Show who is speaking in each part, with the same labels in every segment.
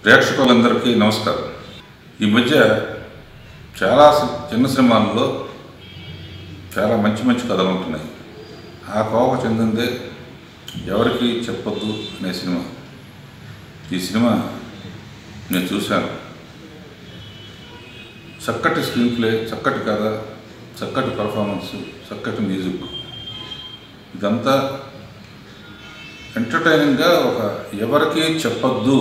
Speaker 1: ప్రేక్షకులందరికీ నమస్కారం ఈ మధ్య చాలా సి- చిన్న సినిమాల్లో చాలా మంచి మంచి కథలు ఉంటున్నాయి ఆ కోవ చెందిందే ఎవరికి చెప్పొద్దు అనే సినిమా ఈ సినిమా నేను చూశాను చక్కటి స్క్రీన్ ప్లే చక్కటి కథ చక్కటి పర్ఫార్మెన్స్ చక్కటి మ్యూజిక్ ఇదంతా ఎంటర్టైనింగ్గా ఒక ఎవరికి చెప్పొద్దు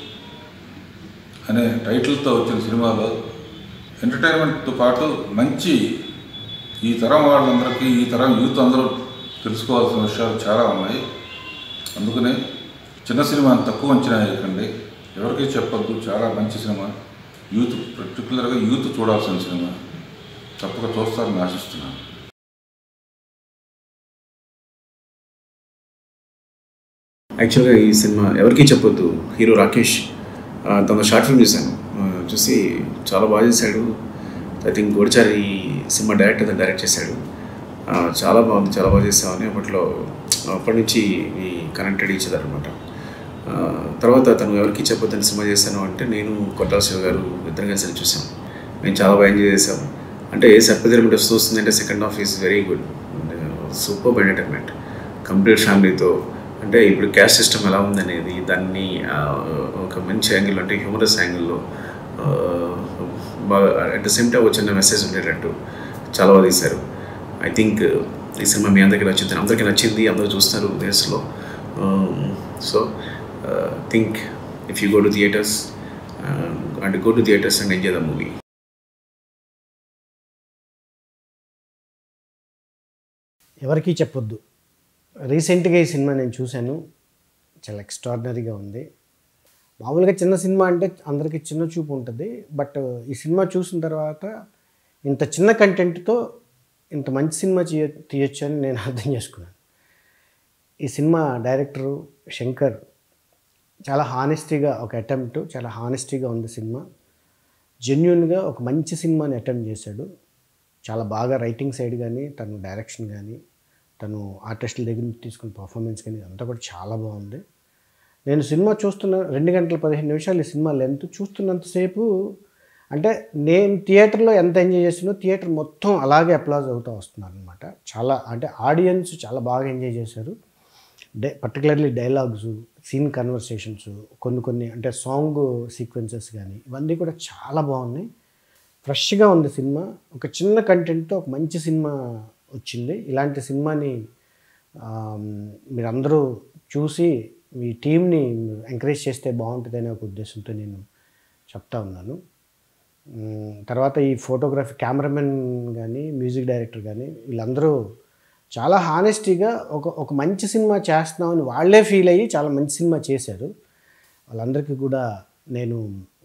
Speaker 1: అనే టైటిల్తో వచ్చిన సినిమాలో ఎంటర్టైన్మెంట్తో పాటు మంచి ఈ తరం వాళ్ళందరికీ ఈ తరం యూత్ అందరూ తెలుసుకోవాల్సిన విషయాలు చాలా ఉన్నాయి అందుకనే చిన్న సినిమా అని తక్కువ అంచనా వేయకండి ఎవరికీ చెప్పొద్దు చాలా మంచి సినిమా యూత్ పర్టికులర్గా యూత్ చూడాల్సిన సినిమా తప్పక చూస్తారని ఆశిస్తున్నాను
Speaker 2: యాక్చువల్గా ఈ సినిమా ఎవరికీ చెప్పొద్దు హీరో రాకేష్ ఆ, తన షార్ట్ ఫిల్మ్ చూశాను ఆ, చూసి చాలా బాగా చేశాడు ఐ థింక్ గోడిచారి సినిమా డైరెక్టర్ అతను డైరెక్ట్ చేశాడు ఆ, చాలా బాగుంది చాలా బాగా చేసామని అప్పట్లో అప్పటి నుంచి ఈ కనెక్టెడ్ ఇచ్చేది అనమాట తర్వాత తను ఎవరికి చెప్పొద్దని సినిమా చేశాను అంటే నేను కొట్టాల శివ గారు ఇద్దరు కలిసి వెళ్ళి చూసాం మేము చాలా బాగా ఎంజాయ్ చేసాం అంటే సర్పదిరమిట్ వస్తుంది అంటే second half is very good super entertainment complete ఫ్యామిలీతో అంటే ఇప్పుడు క్యాస్ట్ సిస్టమ్ ఎలా ఉందనేది దాన్ని ఆ, ఒక మంచి యాంగిల్ అంటే హ్యూమరస్ యాంగిల్లో బాగా అట్ ద సేమ్ టైం వచ్చిన మెసేజ్ ఉండేటట్టు చాలా బాగా తీశారు ఐ థింక్ ఈ సినిమా మీ అందరికీ నచ్చింది అందరికీ నచ్చింది అందరూ చూస్తున్నారు దేశంలో so think if you go to theatres and go to theatres and enjoy the movie
Speaker 3: ఎవరికీ చెప్పొద్దు రీసెంట్గా ఈ సినిమా నేను చూశాను చాలా ఎక్స్ట్రాడినరీగా ఉంది మామూలుగా చిన్న సినిమా అంటే అందరికీ చిన్న చూపు ఉంటుంది బట్ ఈ సినిమా చూసిన తర్వాత ఇంత చిన్న కంటెంట్తో ఇంత మంచి సినిమా చేయ తీయొచ్చు అని నేను అర్థం చేసుకున్నాను ఈ సినిమా డైరెక్టరు శంకర్ చాలా హానెస్టీగా ఒక అటెంప్ట్ చాలా హానెస్టీగా ఉంది సినిమా జెన్యున్గా ఒక మంచి సినిమాని అటెంప్ట్ చేశాడు చాలా బాగా రైటింగ్ సైడ్ కానీ తను డైరెక్షన్ కానీ తను ఆర్టిస్టుల దగ్గర నుంచి తీసుకున్న పర్ఫార్మెన్స్ కానీ అంతా కూడా చాలా బాగుంది నేను సినిమా చూస్తున్న రెండు గంటల పదిహేను నిమిషాలు ఈ సినిమా లెంత్ చూస్తున్నంతసేపు అంటే నేను థియేటర్లో ఎంత ఎంజాయ్ చేస్తున్నో థియేటర్ మొత్తం అలాగే అప్లాజ్ అవుతూ వస్తున్నారు అనమాట చాలా అంటే ఆడియన్స్ చాలా బాగా ఎంజాయ్ చేశారు డే పర్టికులర్లీ డైలాగ్స్ సీన్ కన్వర్సేషన్స్ కొన్ని కొన్ని అంటే సాంగ్ సీక్వెన్సెస్ కానీ ఇవన్నీ కూడా చాలా బాగున్నాయి ఫ్రెష్గా ఉంది సినిమా ఒక చిన్న కంటెంట్తో ఒక మంచి సినిమా వచ్చింది ఇలాంటి సినిమాని ఆమ్, మీరందరూ చూసి మీ టీంని ఎంకరేజ్ చేస్తే బాగుంటుంది అనే ఒక ఉద్దేశంతో నేను చెప్తా ఉన్నాను మ్, తర్వాత ఈ ఫోటోగ్రఫీ కెమెరామెన్ కానీ మ్యూజిక్ డైరెక్టర్ కానీ వీళ్ళందరూ చాలా హానెస్టీగా ఒక ఒక మంచి సినిమా చేస్తున్నామని వాళ్ళే ఫీల్ అయ్యి చాలా మంచి సినిమా చేశారు వాళ్ళందరికీ కూడా నేను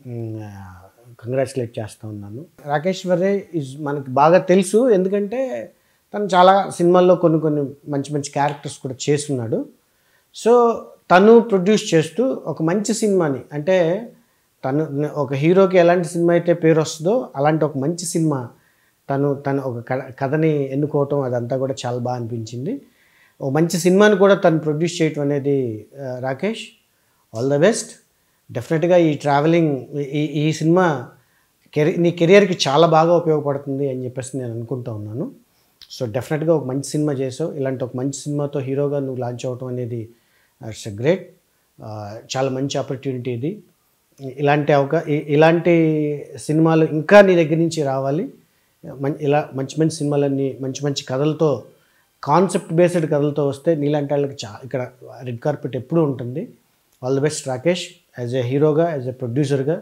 Speaker 3: కంగ్రాచులేట్ చేస్తూ ఉన్నాను రాకేష్ వర్రే ఇస్ మనకి బాగా తెలుసు ఎందుకంటే తను చాలా సినిమాల్లో కొన్ని కొన్ని మంచి మంచి క్యారెక్టర్స్ కూడా చేస్తున్నాడు సో తను ప్రొడ్యూస్ చేస్తూ ఒక మంచి సినిమాని అంటే తను ఒక హీరోకి ఎలాంటి సినిమా అయితే పేరు వస్తుందో అలాంటి ఒక మంచి సినిమా తను తను ఒక కథ కథని ఎన్నుకోవటం అదంతా కూడా చాలా బాగా అనిపించింది ఒక మంచి సినిమాని కూడా తను ప్రొడ్యూస్ చేయటం అనేది ఆ, రాకేష్ ఆల్ ద బెస్ట్ డెఫినెట్గా ఈ ట్రావెలింగ్ ఈ ఈ సినిమా కెరీ నీ కెరియర్కి చాలా బాగా ఉపయోగపడుతుంది అని చెప్పేసి నేను అనుకుంటా ఉన్నాను సో డెఫినెట్గా ఒక మంచి సినిమా చేసావు ఇలాంటి ఒక మంచి సినిమాతో హీరోగా నువ్వు లాంచ్ అవ్వటం అనేది ఇట్స్ ఎ గ్రేట్ చాలా మంచి ఆపర్చునిటీ ఇది ఇలాంటి అవకా ఇ- ఇలాంటి సినిమాలు ఇంకా నీ దగ్గర నుంచి రావాలి మం- ఇలా మంచి మంచి సినిమాలన్నీ మంచి మంచి కథలతో కాన్సెప్ట్ బేస్డ్ కథలతో వస్తే నీలాంటి వాళ్ళకి చా ఇక్కడ రెడ్ కార్పెట్ ఎప్పుడూ ఉంటుంది all the best Rakesh as a హీరోగా యాజ్ ఎ ప్రొడ్యూసర్గా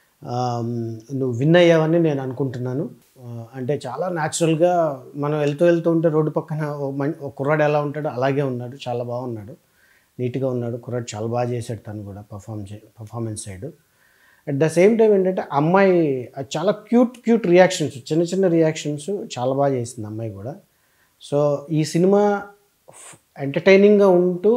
Speaker 3: నువ్వు విన్ అయ్యావని నేను అనుకుంటున్నాను ఆ, అంటే చాలా న్యాచురల్గా మనం వెళ్తూ వెళ్తూ ఉంటే రోడ్డు పక్కన ఓ మం- ఓ కుర్రాడు ఎలా ఉంటాడో అలాగే ఉన్నాడు చాలా బాగున్నాడు నీట్గా ఉన్నాడు కుర్రాడు చాలా బాగా చేశాడు తను కూడా పర్ఫామ్ చే performance side at the same time ఏంటంటే అమ్మాయి అది చాలా క్యూట్ క్యూట్ రియాక్షన్స్ చిన్న చిన్న రియాక్షన్స్ చాలా బాగా చేసింది అమ్మాయి కూడా సో ఈ సినిమా ఎంటర్టైనింగ్గా ఉంటూ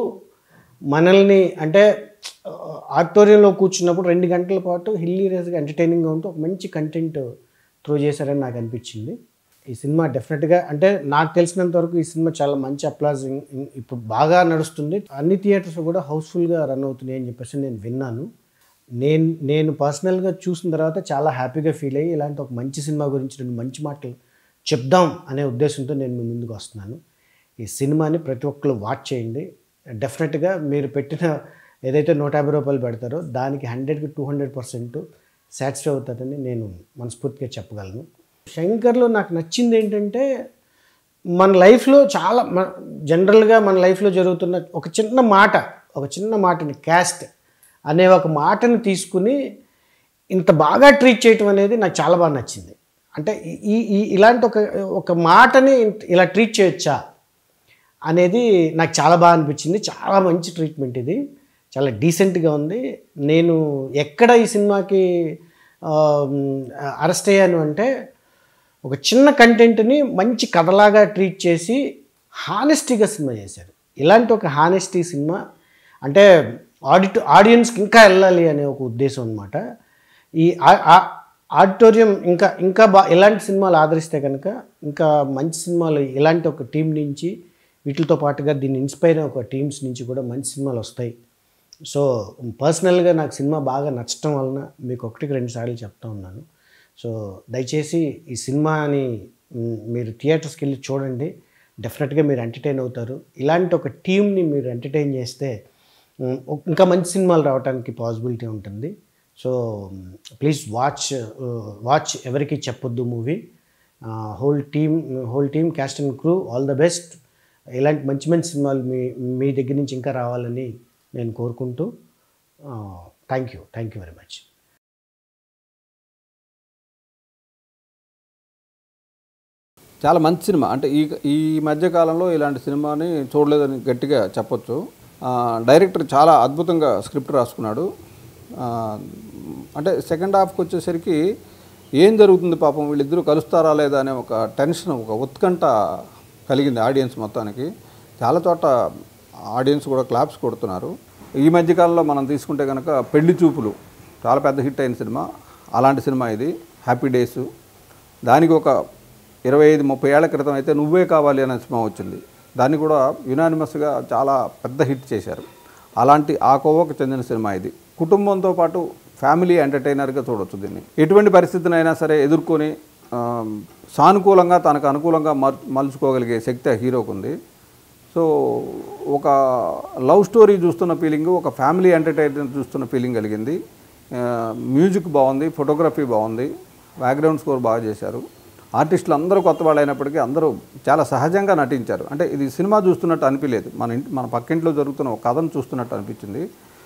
Speaker 3: మనల్ని అంటే ఆడిటోరియంలో కూర్చున్నప్పుడు రెండు గంటల పాటు హిల్లీరియస్గా ఎంటర్టైనింగ్గా ఉంటూ ఒక మంచి కంటెంట్ త్రో చేశారని నాకు అనిపించింది ఈ సినిమా డెఫినెట్గా అంటే నాకు తెలిసినంత వరకు ఈ సినిమా చాలా మంచి అప్లాజ్ ఇప్పుడు బాగా నడుస్తుంది అన్ని థియేటర్స్ కూడా హౌస్ఫుల్గా రన్ అవుతున్నాయి అని చెప్పేసి నేను విన్నాను నేను నేను పర్సనల్గా చూసిన తర్వాత చాలా హ్యాపీగా ఫీల్ అయ్యి ఇలాంటి ఒక మంచి సినిమా గురించి రెండు మంచి మాటలు చెప్దాం అనే ఉద్దేశంతో నేను మీ ముందుకు వస్తున్నాను ఈ సినిమాని ప్రతి ఒక్కరు వాచ్ చేయండి డెఫినెట్గా మీరు పెట్టిన ఏదైతే నూట యాభై రూపాయలు పెడతారో దానికి హండ్రెడ్కి టూ హండ్రెడ్ పర్సెంట్ సాటిస్ఫై అవుతుందని నేను మనస్ఫూర్తిగా చెప్పగలను శంకర్లో నాకు నచ్చింది ఏంటంటే మన లైఫ్లో చాలా మన జనరల్గా మన లైఫ్లో జరుగుతున్న ఒక చిన్న మాట ఒక చిన్న మాటని క్యాస్ట్ అనే ఒక మాటని తీసుకుని ఇంత బాగా ట్రీట్ చేయటం అనేది నాకు చాలా బాగా నచ్చింది అంటే ఈ ఈ ఇలాంటి ఒక ఒక మాటని ఇలా ట్రీట్ చేయొచ్చా అనేది నాకు చాలా బాగా అనిపించింది చాలా మంచి ట్రీట్మెంట్ ఇది చాలా డీసెంట్గా ఉంది నేను ఎక్కడ ఈ సినిమాకి అరెస్ట్ అయ్యాను అంటే ఒక చిన్న కంటెంట్ని మంచి కథలాగా ట్రీట్ చేసి హానెస్టీగా సినిమా చేశారు ఇలాంటి ఒక హానెస్టీ సినిమా అంటే ఆడిట్ ఆడియన్స్కి ఇంకా వెళ్ళాలి అనే ఒక ఉద్దేశం అనమాట ఈ ఆ- ఆ- ఆడిటోరియం ఇంకా ఇంకా బా ఇలాంటి సినిమాలు ఆదరిస్తే కనుక ఇంకా మంచి సినిమాలు ఇలాంటి ఒక టీం నుంచి వీటితో పాటుగా దీన్ని ఇన్స్పైర్ అయిన ఒక టీమ్స్ నుంచి కూడా మంచి సినిమాలు వస్తాయి సో పర్సనల్గా నాకు సినిమా బాగా నచ్చటం వలన మీకు ఒకటికి రెండు సార్లు చెప్తా ఉన్నాను సో దయచేసి ఈ సినిమాని మ్, మీరు థియేటర్స్కి వెళ్ళి చూడండి డెఫినెట్గా మీరు ఎంటర్టైన్ అవుతారు ఇలాంటి ఒక టీంని మీరు ఎంటర్టైన్ చేస్తే మ్, ఇంకా మంచి సినిమాలు రావడానికి పాసిబిలిటీ ఉంటుంది సో ప్లీజ్ వాచ్ వాచ్ ఎవరికి చెప్పొద్దు movie whole team whole team cast and crew all the best ఇలాంటి మంచి మంచి సినిమాలు మీ మీ దగ్గర నుంచి ఇంకా రావాలని నేను కోరుకుంటూ thank you thank you very much
Speaker 4: చాలా మంచి సినిమా అంటే ఈ ఈ మధ్య కాలంలో ఇలాంటి సినిమాని చూడలేదని గట్టిగా చెప్పొచ్చు ఆ, డైరెక్టర్ చాలా అద్భుతంగా స్క్రిప్ట్ రాసుకున్నాడు ఆ, అంటే సెకండ్ హాఫ్కి వచ్చేసరికి ఏం జరుగుతుంది పాపం వీళ్ళిద్దరూ కలుస్తారా లేదా అనే ఒక టెన్షన్ ఒక ఉత్కంఠ కలిగింది ఆడియన్స్ మొత్తానికి చాలా చోట ఆడియన్స్ కూడా క్లాప్స్ కొడుతున్నారు ఈ మధ్యకాలంలో మనం తీసుకుంటే కనుక పెళ్లి చూపులు చాలా పెద్ద హిట్ అయిన సినిమా అలాంటి సినిమా ఇది హ్యాపీ డేస్ దానికి ఒక ఇరవై ఐదు ముప్పై ఏళ్ల క్రితం అయితే నువ్వే కావాలి అనే సినిమా వచ్చింది దాన్ని కూడా యునానిమస్గా చాలా పెద్ద హిట్ చేశారు అలాంటి ఆ కోవకు చెందిన సినిమా ఇది కుటుంబంతో పాటు ఫ్యామిలీ ఎంటర్టైనర్గా చూడొచ్చు దీన్ని ఎటువంటి పరిస్థితినైనా సరే ఎదుర్కొని ఆ, సానుకూలంగా తనకు అనుకూలంగా మర్ మలుచుకోగలిగే శక్తి ఆ హీరోకు ఉంది సో ఒక లవ్ స్టోరీ చూస్తున్న ఫీలింగ్ ఒక ఫ్యామిలీ ఎంటర్టైనర్ చూస్తున్న ఫీలింగ్ కలిగింది ఆ, మ్యూజిక్ బాగుంది ఫోటోగ్రఫీ బాగుంది బ్యాక్గ్రౌండ్ స్కోర్ బాగా చేశారు ఆర్టిస్టులు అందరూ కొత్త వాళ్ళు అయినప్పటికీ అందరూ చాలా సహజంగా నటించారు అంటే ఇది సినిమా చూస్తున్నట్టు అనిపించలేదు మన ఇంటి మన పక్కింట్లో జరుగుతున్న ఒక కథను చూస్తున్నట్టు అనిపించింది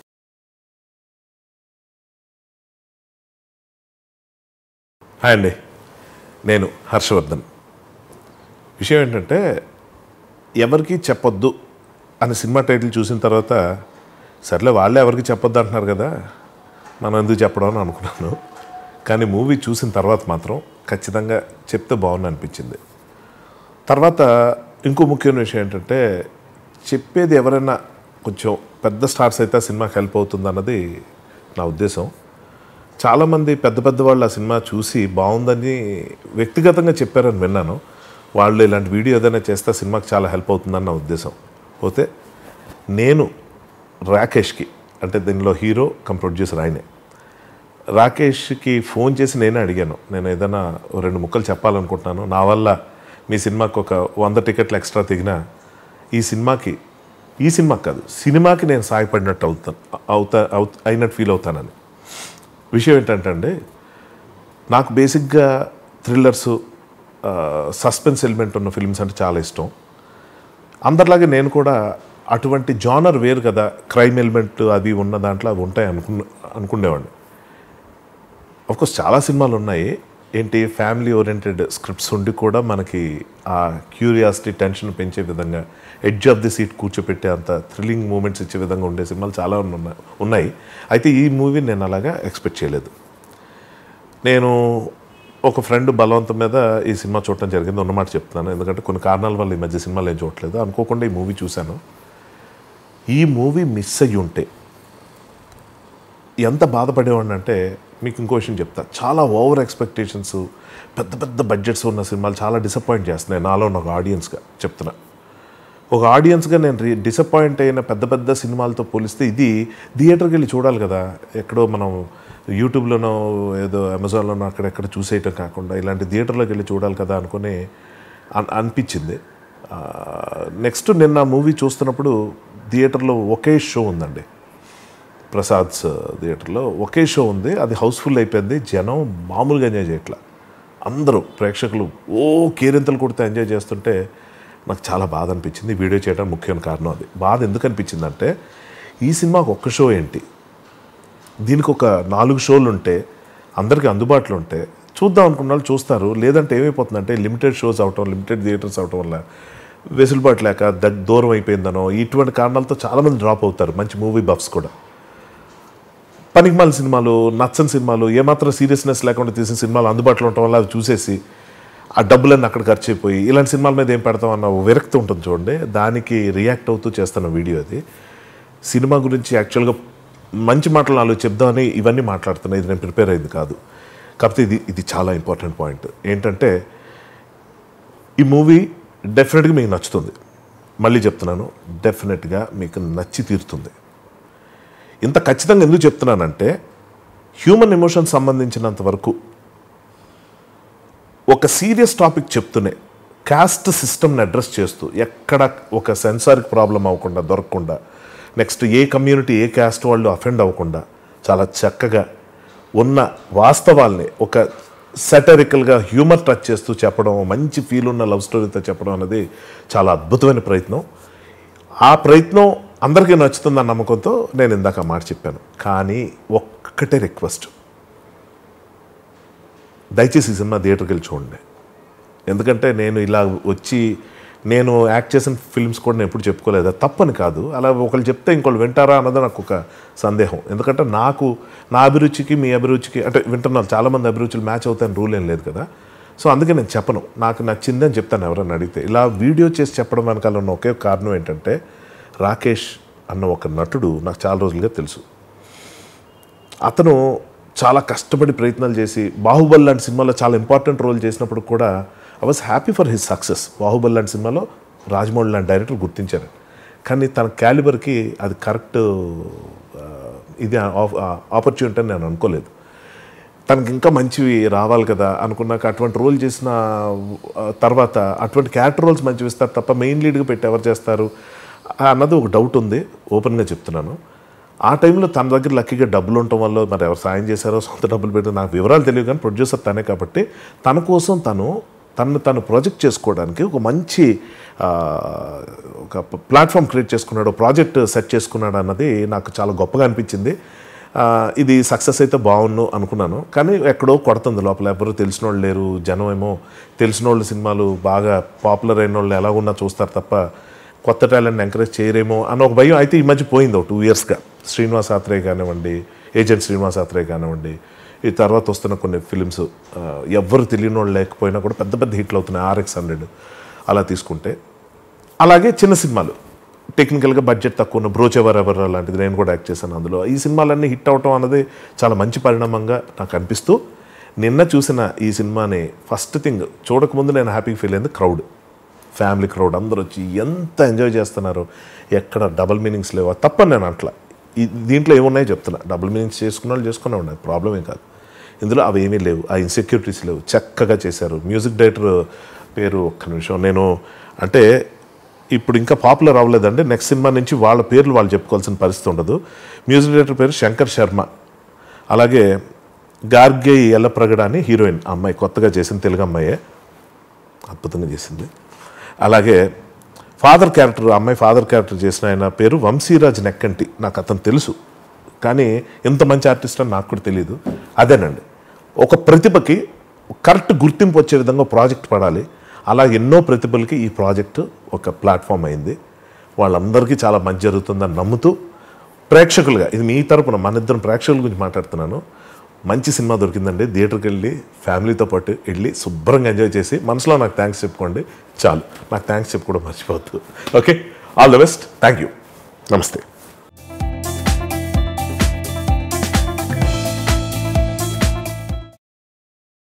Speaker 5: హాయ్ అండి నేను హర్షవర్ధన్ విషయం ఏంటంటే ఎవరికి చెప్పొద్దు అని సినిమా టైటిల్ చూసిన తర్వాత సర్లే వాళ్ళే ఎవరికి చెప్పొద్దు అంటున్నారు కదా మనం ఎందుకు చెప్పడం అని అనుకున్నాను కానీ మూవీ చూసిన తర్వాత మాత్రం ఖచ్చితంగా చెప్తే బాగుంది అనిపించింది తర్వాత ఇంకో ముఖ్యమైన విషయం ఏంటంటే చెప్పేది ఎవరైనా కొంచెం పెద్ద స్టార్స్ అయితే ఆ సినిమాకి హెల్ప్ అవుతుంది అన్నది నా ఉద్దేశం చాలామంది పెద్ద పెద్ద వాళ్ళు ఆ సినిమా చూసి బాగుందని వ్యక్తిగతంగా చెప్పారని విన్నాను వాళ్ళు ఇలాంటి వీడియో ఏదైనా చేస్తే ఆ సినిమాకి చాలా హెల్ప్ అవుతుందని నా ఉద్దేశం పోతే నేను రాకేష్కి అంటే దీనిలో హీరో కమ్ ప్రొడ్యూసర్ ఆయనే రాకేష్కి ఫోన్ చేసి నేనే అడిగాను నేను ఏదైనా ఓ రెండు ముక్కలు చెప్పాలనుకుంటున్నాను నా వల్ల మీ సినిమాకి ఒక వంద టికెట్లు ఎక్స్ట్రా తిగినా ఈ సినిమాకి ఈ సినిమాకి కాదు సినిమాకి నేను సాయపడినట్టు అవుతాను అవుతా అవు అయినట్టు ఫీల్ అవుతానని విషయం ఏంటంటే అండి నాకు బేసిక్గా థ్రిల్లర్స్ సస్పెన్స్ ఎలిమెంట్ ఉన్న ఫిల్మ్స్ అంటే చాలా ఇష్టం అందరిలాగే నేను కూడా అటువంటి జానర్ వేరు కదా క్రైమ్ ఎలిమెంట్ అది ఉన్న దాంట్లో అవి ఉంటాయి అనుకున్న అనుకునేవాడిని కోర్స్ చాలా సినిమాలు ఉన్నాయి ఏంటి ఫ్యామిలీ ఓరియంటెడ్ స్క్రిప్ట్స్ ఉండి కూడా మనకి ఆ క్యూరియాసిటీ టెన్షన్ పెంచే విధంగా ఎడ్జ్ ఆఫ్ ది సీట్ కూర్చోపెట్టే అంత థ్రిల్లింగ్ మూమెంట్స్ ఇచ్చే విధంగా ఉండే సినిమాలు చాలా ఉన్న- ఉన్నాయి అయితే ఈ మూవీ నేను అలాగా ఎక్స్పెక్ట్ చేయలేదు నేను ఒక ఫ్రెండ్ బలవంతం మీద ఈ సినిమా చూడటం జరిగింది ఉన్నమాట చెప్తున్నాను ఎందుకంటే కొన్ని కారణాల వల్ల ఈ మధ్య సినిమాలు ఏం చూడట్లేదు అనుకోకుండా ఈ మూవీ చూశాను ఈ మూవీ మిస్ అయ్యి ఉంటే ఎంత బాధపడేవాడిని అంటే మీకు ఇంకో విషయం చెప్తా చాలా ఓవర్ ఎక్స్పెక్టేషన్స్ పెద్ద పెద్ద బడ్జెట్స్ ఉన్న సినిమాలు చాలా డిసప్పాయింట్ చేస్తున్నాయి నాలో నాకు ఆడియన్స్గా చెప్తున్నా ఒక ఆడియన్స్గా నేను రి- డిసప్పాయింట్ అయిన పెద్ద పెద్ద సినిమాలతో పోలిస్తే ఇది థియేటర్కి వెళ్ళి చూడాలి కదా ఎక్కడో మనం యూట్యూబ్లోనో ఏదో అమెజాన్లోనో అక్కడెక్కడ చూసేయటం కాకుండా ఇలాంటి థియేటర్లోకి వెళ్ళి చూడాలి కదా అనుకుని అన్- అనిపించింది నెక్స్ట్ నిన్న మూవీ చూస్తున్నప్పుడు థియేటర్లో ఒకే షో ఉందండి ప్రసాద్స్ థియేటర్లో ఒకే షో ఉంది అది హౌస్ఫుల్ అయిపోయింది జనం మామూలుగా ఎంజాయ్ చేయట్లా అందరూ ప్రేక్షకులు ఓ కేరింతలు కొడితే ఎంజాయ్ చేస్తుంటే నాకు చాలా బాధ అనిపించింది వీడియో చేయడం ముఖ్యమైన కారణం అది బాధ ఎందుకు అనిపించిందంటే ఈ సినిమాకు ఒక్క షో ఏంటి దీనికి ఒక నాలుగు షోలు ఉంటే అందరికీ అందుబాటులో ఉంటే చూద్దాం అనుకున్న వాళ్ళు చూస్తారు లేదంటే ఏమైపోతుందంటే లిమిటెడ్ షోస్ అవటం లిమిటెడ్ థియేటర్స్ అవటం వల్ల వెసులుబాటు లేక దగ్ దూరం అయిపోయిందనో ఇటువంటి కారణాలతో చాలామంది డ్రాప్ అవుతారు మంచి మూవీ బఫ్స్ కూడా పనికిమాల సినిమాలు నచ్చని సినిమాలు ఏమాత్రం సీరియస్నెస్ లేకుండా తీసిన సినిమాలు అందుబాటులో ఉండటం వల్ల అవి చూసేసి ఆ డబ్బులన్నీ అక్కడ ఖర్చు అయిపోయి ఇలాంటి సినిమాల మీద ఏం పెడతాం అన్న ఓ విరక్తి ఉంటుంది చూడండి దానికి రియాక్ట్ అవుతూ చేస్తున్న వీడియో అది సినిమా గురించి యాక్చువల్గా మంచి మాటలు నాలుగు చెప్దామని ఇవన్నీ మాట్లాడుతున్నా ఇది నేను ప్రిపేర్ అయింది కాదు కాకపోతే ఇది ఇది చాలా ఇంపార్టెంట్ పాయింట్ ఏంటంటే ఈ మూవీ డెఫినెట్గా మీకు నచ్చుతుంది మళ్ళీ చెప్తున్నాను డెఫినెట్గా మీకు నచ్చి తీరుతుంది ఇంత ఖచ్చితంగా ఎందుకు చెప్తున్నానంటే హ్యూమన్ ఎమోషన్ సంబంధించినంత వరకు ఒక సీరియస్ టాపిక్ చెప్తూనే కాస్ట్ సిస్టమ్ని అడ్రస్ చేస్తూ ఎక్కడ ఒక సెన్సార్కి ప్రాబ్లం అవ్వకుండా దొరకకుండా నెక్స్ట్ ఏ కమ్యూనిటీ ఏ క్యాస్ట్ వాళ్ళు అఫెండ్ అవ్వకుండా చాలా చక్కగా ఉన్న వాస్తవాల్ని ఒక సెటరికల్గా హ్యూమర్ టచ్ చేస్తూ చెప్పడం మంచి ఫీల్ ఉన్న లవ్ స్టోరీతో చెప్పడం అనేది చాలా అద్భుతమైన ప్రయత్నం ఆ ప్రయత్నం అందరికీ నచ్చుతుందన్న నమ్మకంతో నేను ఇందాక ఆ మాట చెప్పాను కానీ ఒక్కటే రిక్వెస్ట్ దయచేసి ఈ సినిమా థియేటర్కి వెళ్ళి చూడండి ఎందుకంటే నేను ఇలా వచ్చి నేను యాక్ట్ చేసిన ఫిల్మ్స్ కూడా నేను ఎప్పుడు చెప్పుకోలేదు అది తప్పని కాదు అలా ఒకళ్ళు చెప్తే ఇంకోళ్ళు వింటారా అన్నది నాకు ఒక సందేహం ఎందుకంటే నాకు నా అభిరుచికి మీ అభిరుచికి అంటే వింటున్నారు చాలామంది అభిరుచులు మ్యాచ్ అవుతాయని రూల్ ఏం లేదు కదా సో అందుకే నేను చెప్పను నాకు నచ్చింది అని చెప్తాను ఎవరైనా అడిగితే ఇలా వీడియో చేసి చెప్పడం వెనకాల ఉన్న ఒకే కారణం ఏంటంటే రాకేష్ అన్న ఒక నటుడు నాకు చాలా రోజులుగా తెలుసు అతను చాలా కష్టపడి ప్రయత్నాలు చేసి బాహుబలి లాంటి సినిమాలో చాలా ఇంపార్టెంట్ రోల్ చేసినప్పుడు కూడా I was happy for his success Baahubali లాంటి సినిమాలో రాజమౌళి లాంటి డైరెక్టర్ గుర్తించారు కానీ తన క్యాలిబర్కి అది కరెక్ట్ ఆ, ఇది ఆపర్చునిటీ అని నేను అనుకోలేదు తనకి ఇంకా మంచివి రావాలి కదా అనుకున్నాక అటువంటి రోల్ చేసిన ఆ, తర్వాత అటువంటి క్యారెక్టర్ రోల్స్ మంచివి ఇస్తారు తప్ప మెయిన్ లీడ్గా పెట్టి ఎవరు చేస్తారు అన్నది ఒక డౌట్ ఉంది ఓపెన్గా చెప్తున్నాను ఆ టైంలో తన దగ్గర లక్కీగా డబ్బులు ఉండటం వల్ల మరి ఎవరు సాయం చేశారో సొంత డబ్బులు పెట్టి నాకు వివరాలు తెలియదు కానీ ప్రొడ్యూసర్ తనే కాబట్టి తన కోసం తను తను తను ప్రాజెక్ట్ చేసుకోవడానికి ఒక మంచి ఆ, ఒక ప్లాట్ఫామ్ క్రియేట్ చేసుకున్నాడు ప్రాజెక్ట్ సెట్ చేసుకున్నాడు అన్నది నాకు చాలా గొప్పగా అనిపించింది ఆ, ఇది సక్సెస్ అయితే బాగున్ను అనుకున్నాను కానీ ఎక్కడో కొడుతుంది లోపల ఎవరు తెలిసిన వాళ్ళు లేరు జనం ఏమో తెలిసిన వాళ్ళు సినిమాలు బాగా పాపులర్ అయిన వాళ్ళు ఎలా ఉన్నా చూస్తారు తప్ప కొత్త టాలెంట్ని ఎంకరేజ్ చేయరేమో అన్న ఒక భయం అయితే ఈ మధ్య పోయింది ఒక టూ ఇయర్స్గా శ్రీనివాస్ ఆత్రేయ కానివ్వండి ఏజెంట్ శ్రీనివాస్ ఆత్రేయ కానివ్వండి ఈ తర్వాత వస్తున్న కొన్ని ఫిలిమ్స్ ఎవ్వరు తెలియని వాళ్ళు లేకపోయినా కూడా పెద్ద పెద్ద హిట్లు అవుతున్నాయి ఆర్ఎక్స్ హండ్రెడ్ అలా తీసుకుంటే అలాగే చిన్న సినిమాలు టెక్నికల్గా బడ్జెట్ తక్కువ ఉన్న బ్రోచెవర్ ఎవర్ లాంటిది నేను కూడా యాక్ట్ చేశాను అందులో ఈ సినిమాలన్నీ హిట్ అవటం అన్నది చాలా మంచి పరిణామంగా నాకు అనిపిస్తూ నిన్న చూసిన ఈ సినిమాని ఫస్ట్ థింగ్ చూడకముందు నేను హ్యాపీగా ఫీల్ అయింది క్రౌడ్ ఫ్యామిలీ క్రౌడ్ అందరూ వచ్చి ఎంత ఎంజాయ్ చేస్తున్నారు ఎక్కడ డబుల్ మీనింగ్స్ లేవా తప్పని నేను అట్లా ఈ దీంట్లో ఏమున్నాయో చెప్తున్నా డబుల్ మీనింగ్స్ చేసుకున్న వాళ్ళు చేసుకునే ఉన్నాయి ప్రాబ్లం ఏం కాదు ఇందులో అవి ఏమీ లేవు ఆ ఇన్సెక్యూరిటీస్ లేవు చక్కగా చేశారు మ్యూజిక్ డైరెక్టర్ పేరు ఒక్క నిమిషం నేను అంటే ఇప్పుడు ఇంకా పాపులర్ అవ్వలేదండి నెక్స్ట్ సినిమా నుంచి వాళ్ళ పేర్లు వాళ్ళు చెప్పుకోవాల్సిన పరిస్థితి ఉండదు మ్యూజిక్ డైరెక్టర్ పేరు శంకర్ శర్మ అలాగే గార్గే ఎల్లప్రగడ అని హీరోయిన్ ఆ అమ్మాయి కొత్తగా చేసిన తెలుగు అమ్మాయే అద్భుతంగా చేసింది అలాగే ఫాదర్ క్యారెక్టర్ ఆ అమ్మాయి ఫాదర్ క్యారెక్టర్ చేసిన ఆయన పేరు వంశీరాజ్ నెక్కంటి నాకు అతను తెలుసు కానీ ఎంత మంచి ఆర్టిస్ట్ అని నాకు కూడా తెలియదు అదేనండి ఒక ప్రతిభకి కరెక్ట్ గుర్తింపు వచ్చే విధంగా ప్రాజెక్ట్ పడాలి అలా ఎన్నో ప్రతిభలకి ఈ ప్రాజెక్ట్ ఒక ప్లాట్ఫామ్ అయింది వాళ్ళందరికీ చాలా మంచి జరుగుతుందని నమ్ముతూ ప్రేక్షకులుగా ఇది మీ తరపున మన ఇద్దరం ప్రేక్షకుల గురించి మాట్లాడుతున్నాను మంచి సినిమా దొరికిందండి థియేటర్కి వెళ్ళి ఫ్యామిలీతో పాటు వెళ్ళి శుభ్రంగా ఎంజాయ్ చేసి మనసులో నాకు థ్యాంక్స్ చెప్పుకోండి చాలు నాకు థ్యాంక్స్ చెప్పుకోవడం మర్చిపోవద్దు okay all the best thank you నమస్తే